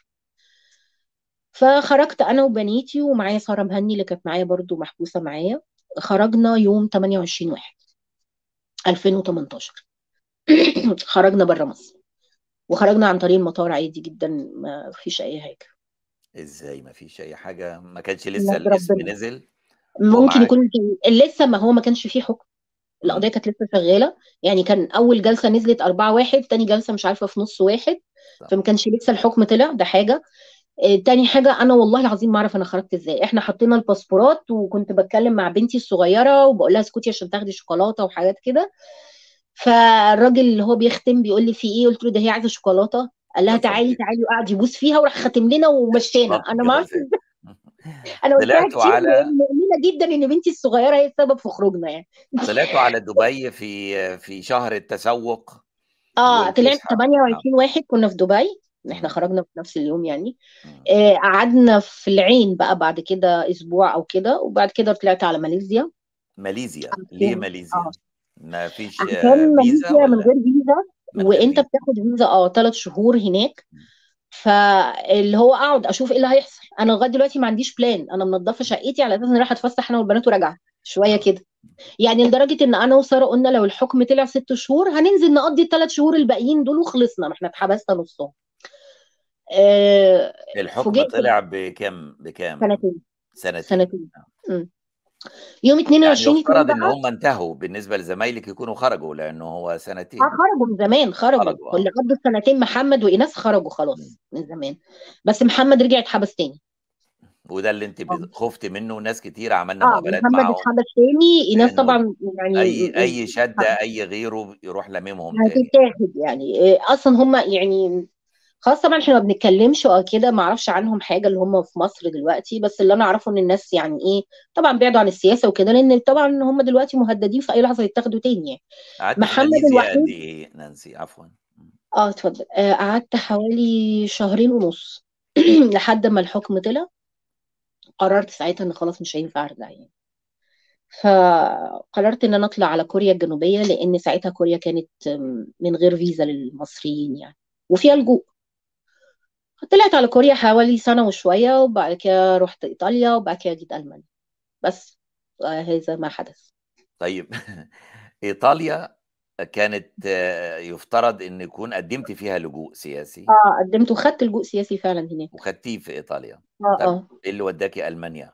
[SPEAKER 2] فخرجت انا وبنيتي ومعايا ساره مهني اللي كانت معايا برضو محبوسه معايا خرجنا يوم 28 واحد 2018 خرجنا بره مصر وخرجنا عن طريق المطار عادي جدا ما فيش اي حاجه
[SPEAKER 1] ازاي ما فيش اي حاجة ما كانش لسه
[SPEAKER 2] نعم
[SPEAKER 1] الاسم
[SPEAKER 2] ربنا
[SPEAKER 1] نزل
[SPEAKER 2] ممكن
[SPEAKER 1] ومعاك
[SPEAKER 2] يكون لسه ما هو ما كانش فيه حكم القضيه
[SPEAKER 1] مم.
[SPEAKER 2] كانت لسه شغاله يعني كان اول جلسه نزلت أربعة واحد تاني جلسه مش عارفه في نص واحد
[SPEAKER 1] صح.
[SPEAKER 2] فما كانش لسه الحكم طلع ده حاجه آه، تاني حاجه انا والله العظيم ما اعرف انا خرجت ازاي احنا حطينا الباسبورات وكنت بتكلم مع بنتي الصغيره وبقول لها اسكتي عشان تاخدي شوكولاته وحاجات كده فالراجل اللي هو بيختم بيقول لي في ايه قلت له ده هي عايزه شوكولاته قال لها
[SPEAKER 1] حصل
[SPEAKER 2] تعالي
[SPEAKER 1] خير
[SPEAKER 2] تعالي وقعد يبوس فيها وراح ختم لنا ومشينا
[SPEAKER 1] بالظبط
[SPEAKER 2] انا ما
[SPEAKER 1] كده
[SPEAKER 2] اعرفش
[SPEAKER 1] زي
[SPEAKER 2] انا قلتها
[SPEAKER 1] طلعتوا
[SPEAKER 2] كتير
[SPEAKER 1] على
[SPEAKER 2] لان مؤمنه جدا ان بنتي الصغيره هي السبب في خروجنا يعني
[SPEAKER 1] طلعتوا على دبي في في شهر التسوق
[SPEAKER 2] اه طلعنا
[SPEAKER 1] والفسحة
[SPEAKER 2] 28 واحد كنا في دبي احنا
[SPEAKER 1] مم.
[SPEAKER 2] خرجنا في نفس اليوم يعني
[SPEAKER 1] مم.
[SPEAKER 2] آه قعدنا في العين بقى بعد كده اسبوع او كده وبعد كده طلعت على ماليزيا
[SPEAKER 1] ماليزيا ليه
[SPEAKER 2] عشان
[SPEAKER 1] ماليزيا
[SPEAKER 2] اه
[SPEAKER 1] ما فيش
[SPEAKER 2] عشان
[SPEAKER 1] آه، فيزا
[SPEAKER 2] ماليزيا من
[SPEAKER 1] ولا
[SPEAKER 2] غير فيزا
[SPEAKER 1] من غير
[SPEAKER 2] وانت
[SPEAKER 1] فيزا
[SPEAKER 2] بتاخد فيزا اه ثلاث شهور هناك
[SPEAKER 1] مم.
[SPEAKER 2] فاللي هو اقعد اشوف ايه اللي هيحصل انا لغايه دلوقتي ما عنديش بلان انا منظفه شقتي على اساس اني رايحه اتفسح انا والبنات وراجعه شويه
[SPEAKER 1] اه
[SPEAKER 2] كده يعني لدرجه ان انا وساره قلنا لو الحكم طلع ست شهور هننزل نقضي الثلاث شهور الباقيين دول وخلصنا ما احنا اتحبسنا نصهم آه،
[SPEAKER 1] الحكم
[SPEAKER 2] فوجئت
[SPEAKER 1] طلع بكام بكام
[SPEAKER 2] سنتين
[SPEAKER 1] سنتين
[SPEAKER 2] سنتين
[SPEAKER 1] آه.
[SPEAKER 2] مم. يوم
[SPEAKER 1] يعني
[SPEAKER 2] 22 2
[SPEAKER 1] يفترض ان
[SPEAKER 2] بقى
[SPEAKER 1] هم انتهوا بالنسبة لزمايلك يكونوا خرجوا لانه هو
[SPEAKER 2] اه
[SPEAKER 1] سنتين
[SPEAKER 2] خرجوا من زمان خرجوا
[SPEAKER 1] خرجوا
[SPEAKER 2] واللي
[SPEAKER 1] اه
[SPEAKER 2] قضوا السنتين محمد وايناس خرجوا
[SPEAKER 1] مم.
[SPEAKER 2] خلاص من زمان بس محمد رجع اتحبس تاني
[SPEAKER 1] وده اللي انت
[SPEAKER 2] اه
[SPEAKER 1] بت- خفت منه ناس كتير عملنا
[SPEAKER 2] اه
[SPEAKER 1] مقابلات
[SPEAKER 2] محمد
[SPEAKER 1] معاهم
[SPEAKER 2] اتحبس تاني ايناس
[SPEAKER 1] لانه
[SPEAKER 2] طبعا يعني
[SPEAKER 1] اي
[SPEAKER 2] م-
[SPEAKER 1] اي
[SPEAKER 2] م-
[SPEAKER 1] شدة اي غيره يروح لميمهم تاني
[SPEAKER 2] هتتاخد يعني إيه، اصلا هم يعني خلاص طبعا احنا ما بنتكلمش او كده ما اعرفش عنهم حاجه اللي هم في مصر دلوقتي بس اللي انا اعرفه ان الناس يعني ايه طبعا بعدوا عن السياسه وكده لان طبعا هم دلوقتي مهددين في اي لحظه يتاخدوا تاني يعني
[SPEAKER 1] قعدت في
[SPEAKER 2] محمد
[SPEAKER 1] ماليزيا قد
[SPEAKER 2] الوحيد
[SPEAKER 1] ايه نانسي عفوا
[SPEAKER 2] اه اتفضل آه قعدت حوالي شهرين ونص لحد ما الحكم طلع قررت ساعتها ان خلاص مش هينفع ارجع يعني فقررت ان انا اطلع على كوريا الجنوبيه لان ساعتها كوريا كانت آم، من غير فيزا للمصريين يعني وفيها لجوء طلعت على كوريا حوالي سنة وشوية وبعد كده رحت إيطاليا وبعد كده جيت ألمانيا بس آه، هذا ما حدث
[SPEAKER 1] طيب ايطاليا كانت آه، يفترض ان يكون قدمت فيها لجوء سياسي
[SPEAKER 2] اه قدمت وخدت لجوء سياسي فعلا هناك
[SPEAKER 1] وخدتيه في ايطاليا
[SPEAKER 2] اه
[SPEAKER 1] طب
[SPEAKER 2] اه
[SPEAKER 1] ايه اللي وداكي المانيا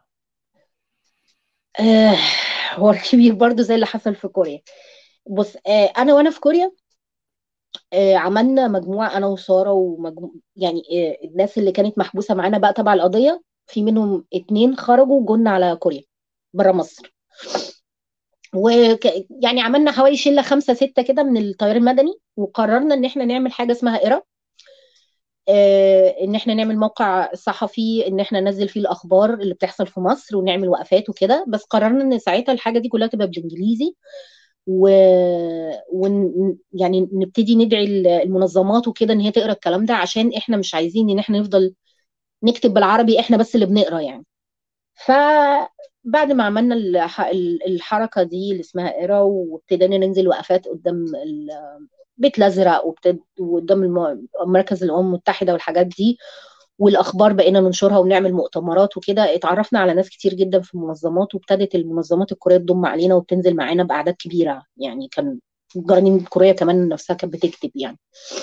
[SPEAKER 2] آه، هو الكبير برضو زي اللي حصل في كوريا بص آه انا وانا في كوريا آه عملنا مجموعه انا وساره ومجموعه يعني آه الناس اللي كانت محبوسه معانا بقى تبع القضيه في منهم اتنين خرجوا وجولنا على كوريا بره مصر وك يعني عملنا حوالي شله خمسه سته كده من التيار المدني وقررنا ان احنا نعمل حاجه اسمها إيرا آه، ان احنا نعمل موقع صحفي ان احنا ننزل فيه الاخبار اللي بتحصل في مصر ونعمل وقفات وكده بس قررنا ان ساعتها الحاجه دي كلها تبقى بالانجليزي و... ون... يعني نبتدي ندعي المنظمات وكده ان هي تقرا الكلام ده عشان احنا مش عايزين ان احنا نفضل نكتب بالعربي احنا بس اللي بنقرا يعني فبعد ما عملنا الح... الحركه دي اللي اسمها اقرا وابتدينا ننزل وقفات قدام البيت الازرق وابتد... وقدام الم... مركز الامم المتحده والحاجات دي والاخبار بقينا ننشرها ونعمل مؤتمرات وكده اتعرفنا على ناس كتير جدا في المنظمات وابتدت المنظمات الكوريه تضم علينا وبتنزل معانا باعداد كبيره يعني كان الجرانين الكوريه كمان نفسها كانت بتكتب يعني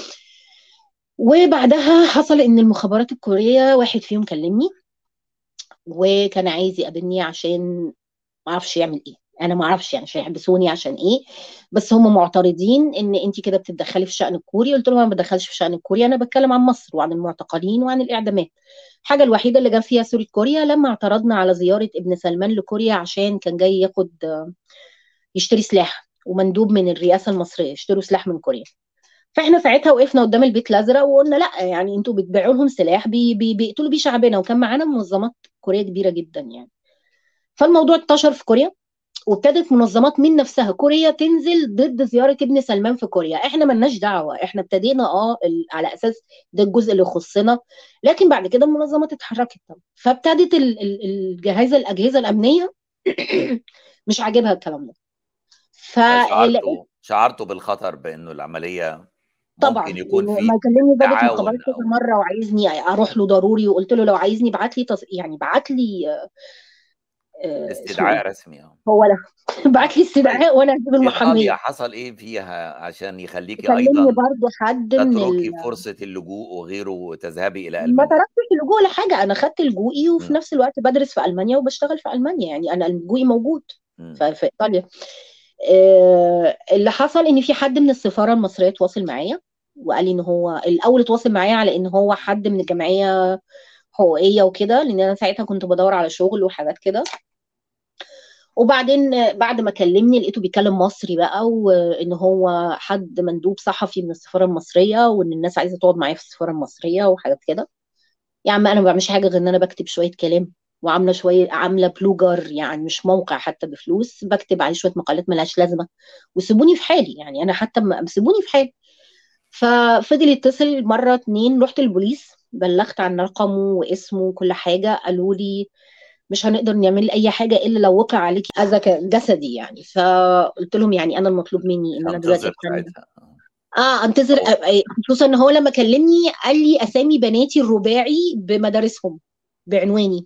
[SPEAKER 2] وبعدها حصل ان المخابرات الكوريه واحد فيهم كلمني وكان عايز يقابلني عشان ما اعرفش يعمل ايه انا ما اعرفش يعني مش هيحبسوني عشان ايه بس هم معترضين ان انت كده بتتدخلي في الشان الكوري قلت لهم انا ما بدخلش في الشان الكوري انا بتكلم عن مصر وعن المعتقلين وعن الاعدامات الحاجه الوحيده اللي جاب فيها سوري كوريا لما اعترضنا على زياره ابن سلمان لكوريا عشان كان جاي ياخد يشتري سلاح ومندوب من الرئاسه المصريه يشتروا سلاح من كوريا فاحنا ساعتها وقفنا قدام البيت الازرق وقلنا لا يعني انتوا بتبيعوا لهم سلاح بي بي بيقتلوا بيه شعبنا وكان معانا منظمات كوريه كبيره جدا يعني فالموضوع انتشر في كوريا وابتدت منظمات من نفسها كوريا تنزل ضد زياره ابن سلمان في كوريا احنا ملناش دعوه احنا ابتدينا اه على اساس ده الجزء اللي يخصنا لكن بعد كده المنظمات اتحركت فابتدت الجهاز الاجهزه الامنيه مش عاجبها الكلام ده
[SPEAKER 1] ف شعرتوا شعرتوا بالخطر بانه العمليه
[SPEAKER 2] طبعا
[SPEAKER 1] ممكن يكون في
[SPEAKER 2] ما كلمني ضابط مخابرات كذا مره وعايزني اروح له ضروري وقلت له لو عايزني ابعت لي تص... يعني بعت لي
[SPEAKER 1] استدعاء رسمي
[SPEAKER 2] هو ده بعت لي استدعاء وانا هجيب المحاميه
[SPEAKER 1] حصل ايه فيها عشان يخليكي
[SPEAKER 2] كلمني
[SPEAKER 1] ايضا
[SPEAKER 2] برضه حد من
[SPEAKER 1] تتركي
[SPEAKER 2] ال...
[SPEAKER 1] فرصه اللجوء وغيره وتذهبي الى
[SPEAKER 2] ما
[SPEAKER 1] المانيا
[SPEAKER 2] تركتش اللجوء ولا حاجه انا خدت لجوئي وفي
[SPEAKER 1] م.
[SPEAKER 2] نفس الوقت بدرس في المانيا وبشتغل في المانيا يعني انا لجوئي موجود
[SPEAKER 1] م.
[SPEAKER 2] في في ايطاليا آه، اللي حصل ان في حد من السفاره المصريه تواصل معايا وقال لي ان هو الاول اتواصل معايا على ان هو حد من الجمعيه حقوقيه وكده لان انا ساعتها كنت بدور على شغل وحاجات كده وبعدين بعد ما كلمني لقيته بيتكلم مصري بقى وان هو حد مندوب صحفي من السفاره المصريه وان الناس عايزه تقعد معايا في السفاره المصريه وحاجات كده يا عم انا ما بعملش حاجه غير ان انا بكتب شويه كلام وعامله شويه عامله بلوجر يعني مش موقع حتى بفلوس بكتب عليه شويه مقالات ملهاش لازمه وسيبوني في حالي يعني انا حتى م- سيبوني في حالي ففضل يتصل مره اتنين رحت البوليس بلغت عن رقمه واسمه وكل حاجه قالوا لي مش هنقدر نعمل اي حاجه الا لو وقع عليك اذى ك- جسدي يعني فقلت لهم يعني انا المطلوب مني ان انا دلوقتي
[SPEAKER 1] انتظر
[SPEAKER 2] أتكلم.
[SPEAKER 1] ساعتها
[SPEAKER 2] اه انتظر
[SPEAKER 1] أو-
[SPEAKER 2] أ- خصوصا ان هو لما كلمني قال لي اسامي بناتي الرباعي بمدارسهم بعنواني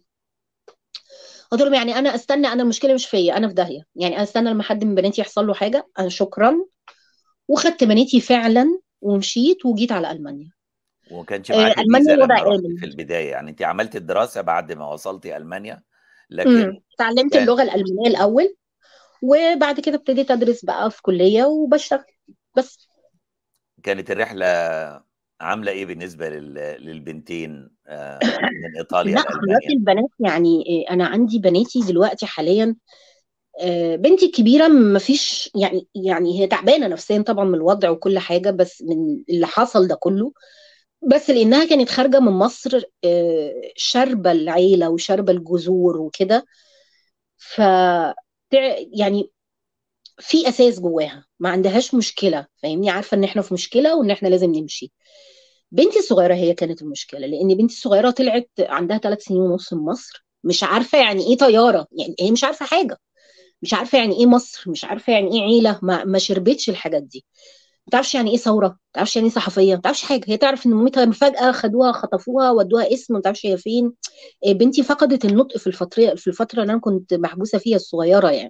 [SPEAKER 2] قلت لهم يعني انا استنى انا المشكله مش فيا انا في داهيه يعني انا استنى لما حد من بناتي يحصل له حاجه انا شكرا وخدت بناتي فعلا ومشيت وجيت على المانيا
[SPEAKER 1] وما كانش
[SPEAKER 2] آه،
[SPEAKER 1] معاكي
[SPEAKER 2] المانيا
[SPEAKER 1] فيزا
[SPEAKER 2] الوضع
[SPEAKER 1] لما رحتي
[SPEAKER 2] امن
[SPEAKER 1] في البدايه يعني انت عملت الدراسه بعد ما وصلتي المانيا لكن
[SPEAKER 2] امم اتعلمت
[SPEAKER 1] كان
[SPEAKER 2] اللغه الالمانيه الاول وبعد كده ابتديت ادرس بقى في كليه وبشتغل بس
[SPEAKER 1] كانت الرحله عامله ايه بالنسبه لل... للبنتين آه، من ايطاليا
[SPEAKER 2] لا حضرتك
[SPEAKER 1] لالمانيا
[SPEAKER 2] البنات يعني آه، انا عندي بناتي دلوقتي حاليا آه، بنتي الكبيره مفيش يعني يعني هي تعبانه نفسيا طبعا من الوضع وكل حاجه بس من اللي حصل ده كله بس لانها كانت خارجه من مصر آه، شاربه العيله وشاربه الجذور وكده ف تع- يعني في اساس جواها ما عندهاش مشكله فاهمني عارفه ان احنا في مشكله وان احنا لازم نمشي بنتي الصغيره هي كانت المشكله لان بنتي الصغيره طلعت عندها ثلاث سنين ونص من مصر مش عارفه يعني ايه طياره يعني هي مش عارفه حاجه مش عارفه يعني ايه مصر مش عارفه يعني ايه عيله ما, ما شربتش الحاجات دي ما تعرفش يعني ايه ثوره ما تعرفش يعني ايه صحفيه ما تعرفش حاجه هي تعرف ان مامتها فجاه خدوها خطفوها ودوها اسم ما تعرفش هي فين إيه، بنتي فقدت النطق في الفتره في الفتره اللي انا كنت محبوسه فيها الصغيره يعني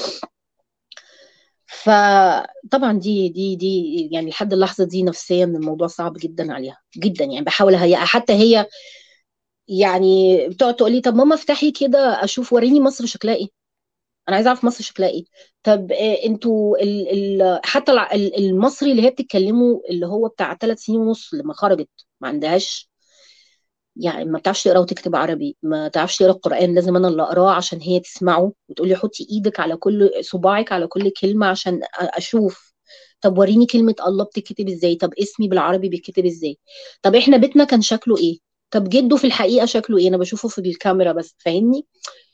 [SPEAKER 2] فطبعا دي دي دي يعني لحد اللحظه دي نفسيا الموضوع صعب جدا عليها جدا يعني بحاول هي حتى هي يعني بتقعد تقول لي طب ماما افتحي كده اشوف وريني مصر شكلها ايه انا عايزه اعرف مصر شكلها ايه طب إيه انتوا ال ال حتى الع- ال- المصري اللي هي بتتكلمه اللي هو بتاع ثلاث سنين ونص لما خرجت ما عندهاش يعني ما بتعرفش تقرا وتكتب عربي ما تعرفش تقرا القرآن لازم انا اللي اقراه عشان هي تسمعه وتقول لي حطي ايدك على كل صباعك على كل كلمة عشان أ- اشوف طب وريني كلمه الله بتتكتب ازاي طب اسمي بالعربي بيتكتب ازاي طب احنا بيتنا كان شكله ايه طب جده في الحقيقه شكله ايه انا بشوفه في الكاميرا بس فاهمني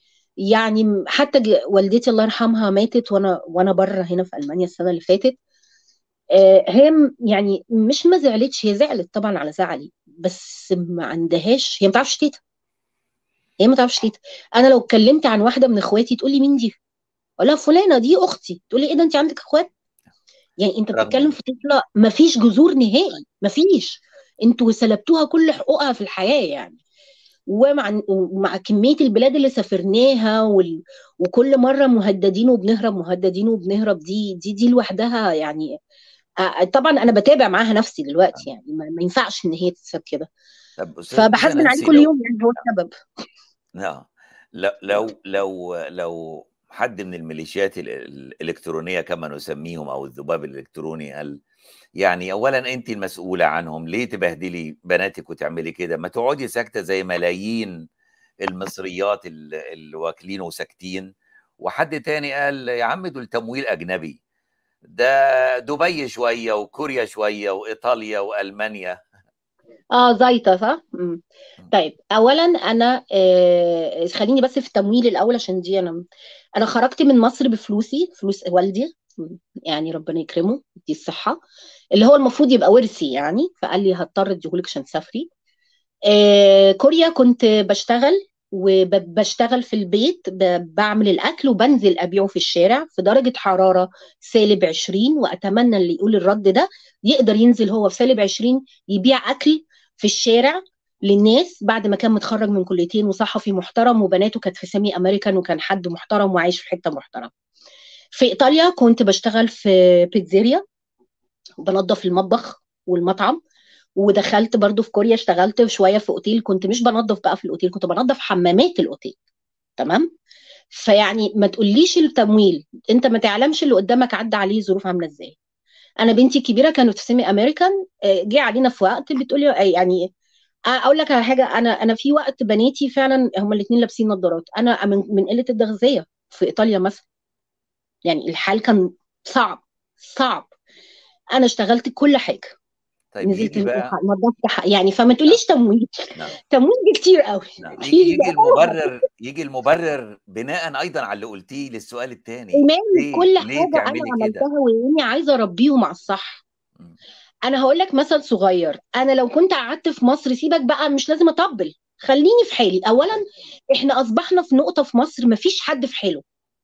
[SPEAKER 2] يعني حتى ج- والدتي الله يرحمها ماتت وانا وانا بره هنا في المانيا السنه اللي فاتت آه، هي م- يعني مش ما زعلتش هي زعلت طبعا على زعلي بس ما عندهاش هي ما تعرفش تيتا هي ما تعرفش تيتا انا لو اتكلمت عن واحده من اخواتي تقول لي مين دي اقول لها فلانه دي اختي تقول لي ايه ده انت عندك اخوات يعني انت بتتكلم
[SPEAKER 1] رغم
[SPEAKER 2] في طفله ما فيش جذور نهائي ما فيش انتوا سلبتوها كل حقوقها في الحياه يعني ومع ومع كميه البلاد اللي سافرناها وال... وكل مره مهددين وبنهرب مهددين وبنهرب دي دي دي لوحدها يعني آه، طبعا انا بتابع معاها نفسي دلوقتي يعني ما, ما ينفعش ان هي تتساب كده
[SPEAKER 1] طب استاذه استاذه
[SPEAKER 2] فبحاسبن عليه
[SPEAKER 1] نانسي
[SPEAKER 2] كل
[SPEAKER 1] لو
[SPEAKER 2] يوم يعني هو السبب
[SPEAKER 1] نعم لو لو لو لو حد من الميليشيات ال- ال- الالكترونيه كما نسميهم او الذباب الالكتروني قال يعني اولا انت المسؤوله عنهم ليه تبهدلي بناتك وتعملي كده ما تقعدي ساكته زي ملايين المصريات ال- اللي واكلين وساكتين وحد تاني قال يا عم دول تمويل اجنبي ده دبي شويه وكوريا شويه وايطاليا والمانيا
[SPEAKER 2] اه زيطه صح مم. طيب اولا انا آه خليني بس في التمويل الاول عشان دي انا انا خرجت من مصر بفلوسي فلوس والدي مم. يعني ربنا يكرمه دي الصحه اللي هو المفروض يبقى ورثي يعني فقال لي هضطر اديهولك عشان تسافري آه كوريا كنت بشتغل وبشتغل في البيت ب- بعمل الاكل وبنزل ابيعه في الشارع في درجه حراره سالب 20 واتمنى اللي يقول الرد ده يقدر ينزل هو في سالب 20 يبيع اكل في الشارع للناس بعد ما كان متخرج من كليتين وصحفي محترم وبناته كانت في سامي امريكان وكان حد محترم وعايش في حته محترمه في ايطاليا كنت بشتغل في بيتزيريا بنظف المطبخ والمطعم ودخلت برضو في كوريا اشتغلت شويه في اوتيل كنت مش بنظف بقى في الاوتيل كنت بنظف حمامات الاوتيل تمام فيعني ما تقوليش التمويل انت ما تعلمش اللي قدامك عدى عليه ظروف عامله ازاي انا بنتي الكبيره كانت في سيمي امريكان آه، جه علينا في وقت بتقولي آه، يعني آه، اقول لك على حاجه انا انا في وقت بناتي فعلا هما الاثنين لابسين نظارات انا من من قله التغذيه في ايطاليا مثلا يعني الحال كان صعب صعب انا اشتغلت كل حاجه
[SPEAKER 1] طيب
[SPEAKER 2] نزلت
[SPEAKER 1] يجي بقى
[SPEAKER 2] نظفت ح- يعني فما
[SPEAKER 1] نعم
[SPEAKER 2] تقوليش تمويل
[SPEAKER 1] نعم
[SPEAKER 2] تمويل دي كتير قوي
[SPEAKER 1] نعم يجي
[SPEAKER 2] في
[SPEAKER 1] يجي المبرر يجي المبرر بناء ايضا على اللي قلتيه للسؤال الثاني
[SPEAKER 2] ايمان
[SPEAKER 1] ليه
[SPEAKER 2] كل
[SPEAKER 1] ليه
[SPEAKER 2] حاجه انا
[SPEAKER 1] تعملي كده
[SPEAKER 2] عملتها واني عايزه اربيهم على الصح
[SPEAKER 1] مم.
[SPEAKER 2] انا هقول لك مثل صغير انا لو كنت قعدت في مصر سيبك بقى مش لازم اطبل خليني في حالي اولا احنا اصبحنا في نقطه في مصر مفيش حد في حاله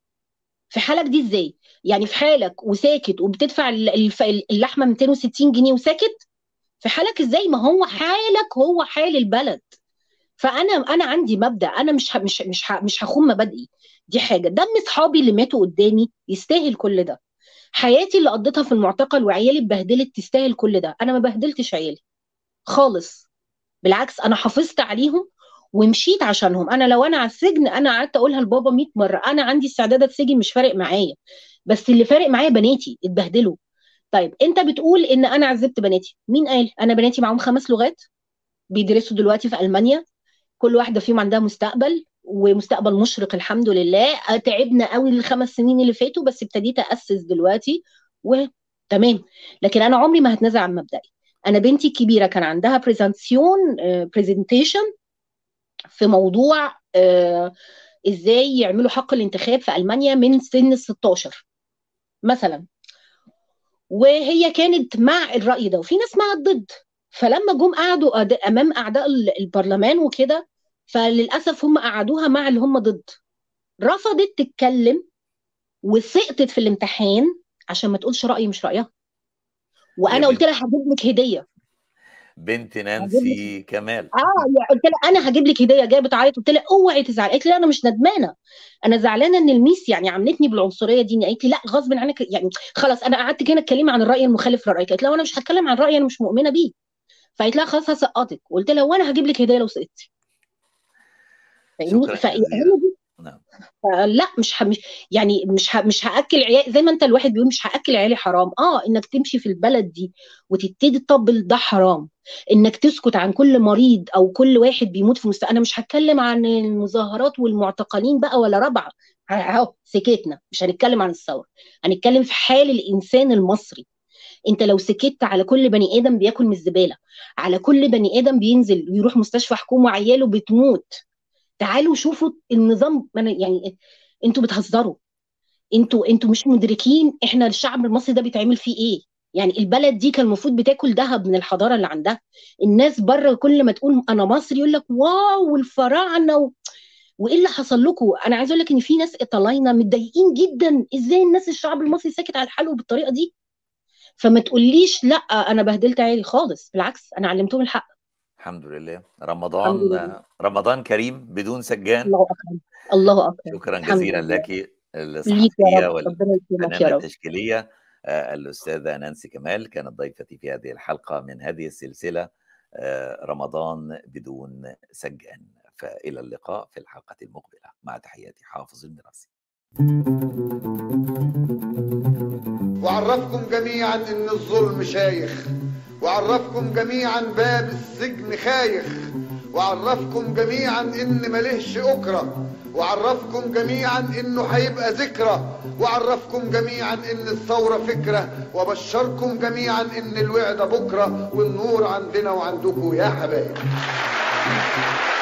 [SPEAKER 2] في حالك دي ازاي يعني في حالك وساكت وبتدفع ال- الف- اللحمه 260 جنيه وساكت في حالك ازاي ما هو حالك هو حال البلد فانا انا عندي مبدا انا مش ه- مش مش ه- مش هخون مبادئي دي حاجه دم اصحابي اللي ماتوا قدامي يستاهل كل ده حياتي اللي قضيتها في المعتقل وعيالي اتبهدلت تستاهل كل ده انا ما بهدلتش عيالي خالص بالعكس انا حافظت عليهم ومشيت عشانهم انا لو انا على السجن انا قعدت اقولها لبابا 100 مره انا عندي استعداد اتسجن مش فارق معايا بس اللي فارق معايا بناتي اتبهدلوا طيب انت بتقول ان انا عذبت بناتي مين قال انا بناتي معاهم خمس لغات بيدرسوا دلوقتي في المانيا كل واحده فيهم عندها مستقبل ومستقبل مشرق الحمد لله تعبنا قوي الخمس سنين اللي فاتوا بس ابتديت اسس دلوقتي وتمام لكن انا عمري ما هتنازل عن مبدئي انا بنتي الكبيره كان عندها برزنتيون برزنتيشن في موضوع آه، ازاي يعملوا حق الانتخاب في المانيا من سن ال 16 مثلا وهي كانت مع الراي ده وفي ناس مع الضد فلما جم قعدوا أد- امام اعداء ال- البرلمان وكده فللاسف هم قعدوها مع اللي هم ضد رفضت تتكلم وسقطت في الامتحان عشان ما تقولش رايي مش رايها
[SPEAKER 1] يا
[SPEAKER 2] وانا قلت
[SPEAKER 1] بنت
[SPEAKER 2] لها هجيب لك هديه
[SPEAKER 1] بنت
[SPEAKER 2] هجيب لك
[SPEAKER 1] نانسي كمال
[SPEAKER 2] اه يعني قلت لها انا هجيب لك هديه جايه بتعيط قلت لها اوعي تزعلي قالت لي انا مش ندمانه انا زعلانه ان الميس يعني عملتني بالعنصريه دي قالت لي لا غصب عنك يعني خلاص انا قعدت كده اتكلمي عن الراي المخالف لرايك قالت لها وانا مش هتكلم عن رايي انا مش مؤمنه بيه فقالت لها خلاص هسقطك قلت لها وانا هجيب لك هديه لو سقطتي فاهمني
[SPEAKER 1] شكرا
[SPEAKER 2] فهي
[SPEAKER 1] جزيلا
[SPEAKER 2] دي
[SPEAKER 1] نعم
[SPEAKER 2] لا مش ه... مش يعني مش ه... مش هاكل عيال زي ما انت الواحد بيقول مش هاكل عيالي حرام اه انك تمشي في البلد دي وتبتدي تطبل ده حرام انك تسكت عن كل مريض او كل واحد بيموت في مستشفى انا مش هتكلم عن المظاهرات والمعتقلين بقى ولا ربع اهو سكتنا مش هنتكلم عن الثوره هنتكلم في حال الانسان المصري انت لو سكت على كل بني ادم بياكل من الزباله على كل بني ادم بينزل ويروح مستشفى حكومه وعياله بتموت تعالوا شوفوا النظام يعني انتوا بتهزروا انتوا انتوا مش مدركين احنا الشعب المصري ده بيتعمل فيه ايه يعني البلد دي كان المفروض بتاكل ذهب من الحضاره اللي عندها الناس بره كل ما تقول انا مصري يقول لك واو والفراعنه و... وايه اللي حصل لكم انا عايز اقول لك ان في ناس ايطالينا متضايقين جدا ازاي الناس الشعب المصري ساكت على حاله بالطريقه دي فما تقوليش لا انا بهدلت عيالي خالص بالعكس انا علمتهم الحق
[SPEAKER 1] الحمد لله رمضان الحمد لله. رمضان كريم بدون سجان
[SPEAKER 2] الله اكبر الله اكبر
[SPEAKER 1] شكرا جزيلا لك الصحفيه والفنانه التشكيليه الاستاذه نانسي كمال كانت ضيفتي في هذه الحلقه من هذه السلسله رمضان بدون سجان فإلى اللقاء في الحلقة المقبلة مع تحياتي حافظ المراسي
[SPEAKER 3] وعرفكم جميعا ان الظلم شايخ وعرفكم جميعا باب السجن خايخ وعرفكم جميعا ان ملهش اكره وعرفكم جميعا انه هيبقى ذكرى وعرفكم جميعا ان الثورة فكرة وبشركم جميعا ان الوعد بكرة والنور عندنا وعندكم يا حبايب